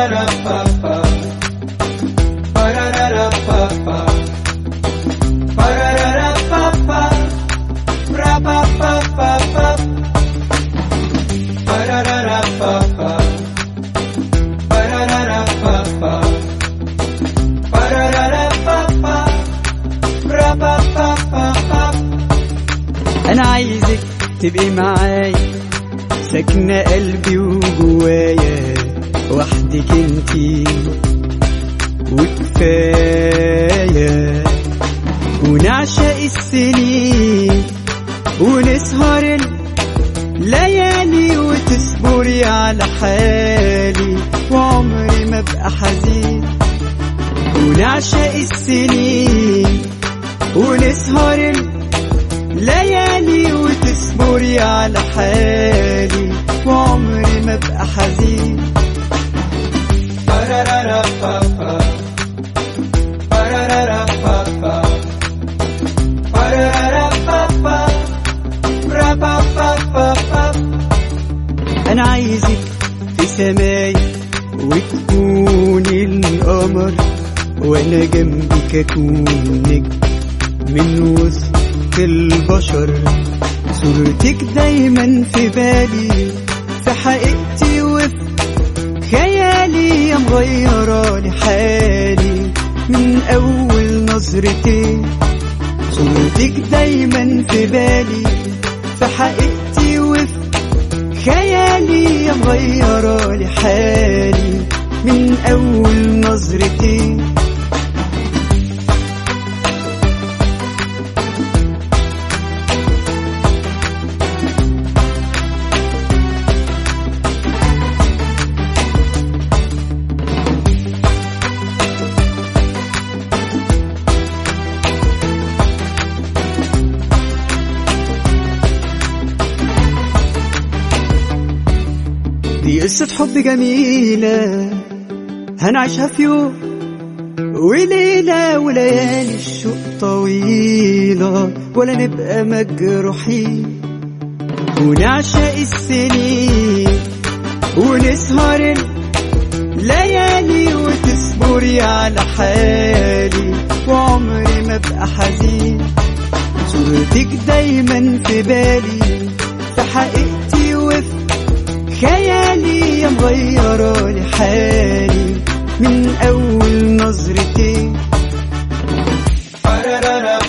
انا عايزك تبقي معايا ساكنة قلبي وجوايا وحدك انتي وكفاية ونعشق السنين ونسهر الليالي وتصبري على حالي وعمري ما ابقى حزين ونعشق السنين ونسهر الليالي وتصبري على حالي وعمري ما ابقى حزين انا عايزك في سماي وتكوني القمر وانا جنبك اكون نجم من وسط البشر صورتك دايما في بالي في حقيقتي وفي خيالي يا مغيرة حالي من أول نظرتين صورتك دايما في بالي في حقيقتي وفي خيالي يا مغيرة حالي من أول نظرتين دي قصة حب جميلة هنعيشها في يوم وليلة وليالي الشوق طويلة ولا نبقى مجروحين ونعشق السنين ونسهر الليالي وتصبري على حالي وعمري ما ابقى حزين صورتك دايما في بالي في حقيقتي وفي خيالي يا مغيرة لحالي من أول نظرتين